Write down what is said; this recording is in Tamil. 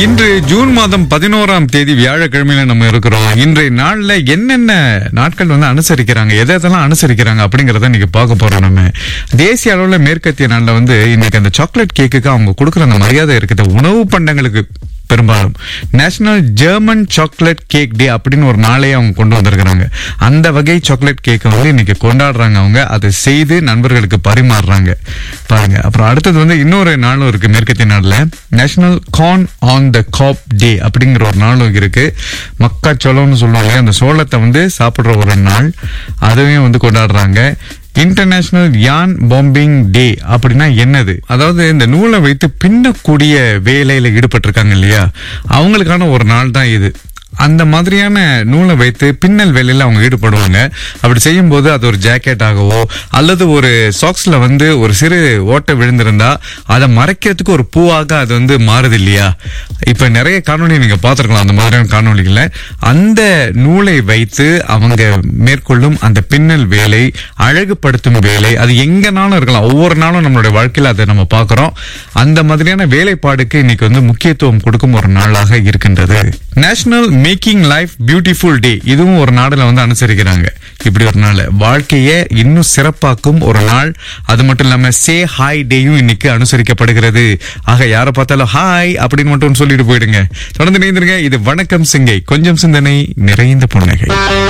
இன்று ஜூன் மாதம் பதினோராம் தேதி வியாழக்கிழமையில நம்ம இருக்கிறோம் இன்றைய நாள்ல என்னென்ன நாட்கள் வந்து அனுசரிக்கிறாங்க எதை எதெல்லாம் அனுசரிக்கிறாங்க அப்படிங்கறத இன்னைக்கு பார்க்க போறோம் நம்ம தேசிய அளவுல மேற்கத்திய நாள்ல வந்து இன்னைக்கு அந்த சாக்லேட் கேக்குக்கு அவங்க கொடுக்குற அந்த மரியாதை இருக்குது உணவு பண்டங்களுக்கு பெரும்பாலும் national German chocolate cake day அப்படின்னு ஒரு நாளையே அவங்க கொண்டு வந்திருக்கிறாங்க அந்த வகை சாக்லேட் கேக்கை வந்து இன்னைக்கு கொண்டாடுறாங்க அவங்க அதை செய்து நண்பர்களுக்கு பரிமாறுறாங்க பாருங்க அப்புறம் அடுத்தது வந்து இன்னொரு நாளும் இருக்கு மேற்கத்திய நாடுல national corn on the cob day அப்படிங்கிற ஒரு நாளும் இருக்கு மக்காச்சோளம்னு சொல்லுவாங்க அந்த சோளத்தை வந்து சாப்பிடுற ஒரு நாள் அதையும் வந்து கொண்டாடுறாங்க இன்டர்நேஷனல் யான் பாம்பிங் டே அப்படின்னா என்னது அதாவது இந்த நூலை வைத்து பின்னக்கூடிய வேலையில ஈடுபட்டிருக்காங்க இல்லையா அவங்களுக்கான ஒரு நாள் தான் இது அந்த மாதிரியான நூலை வைத்து பின்னல் வேலையில அவங்க ஈடுபடுவாங்க அப்படி செய்யும்போது அது ஒரு ஜாக்கெட் ஆகவோ அல்லது ஒரு சாக்ஸ்ல வந்து ஒரு சிறு ஓட்டை விழுந்திருந்தா அதை மறைக்கிறதுக்கு ஒரு பூவாக அது வந்து மாறுது இல்லையா இப்ப நிறைய காணொளி நீங்க பார்த்திருக்கலாம் அந்த மாதிரியான காணொளிகளை அந்த நூலை வைத்து அவங்க மேற்கொள்ளும் அந்த பின்னல் வேலை அழகுபடுத்தும் வேலை அது எங்கனாலும் இருக்கலாம் ஒவ்வொரு நாளும் நம்மளுடைய வாழ்க்கையில அதை நம்ம பார்க்கிறோம் அந்த மாதிரியான வேலைப்பாடுக்கு இன்னைக்கு வந்து முக்கியத்துவம் கொடுக்கும் ஒரு நாளாக இருக்கின்றது national making life beautiful day இதுவும் ஒரு நாடுல வந்து அனுசரிக்கிறாங்க இப்படி ஒரு நாள் வாழ்க்கையை இன்னும் சிறப்பாக்கும் ஒரு நாள் அது மட்டும் இல்லாம சே ஹாய் டேயும் இன்னைக்கு அனுசரிக்கப்படுகிறது ஆக யாரை பார்த்தாலும் ஹாய் அப்படின்னு மட்டும் சொல்லிட்டு போயிடுங்க தொடர்ந்து நேர்ந்துருங்க இது வணக்கம் சிங்கை கொஞ்சம் சிந்தனை நிறைந்த புன்னகை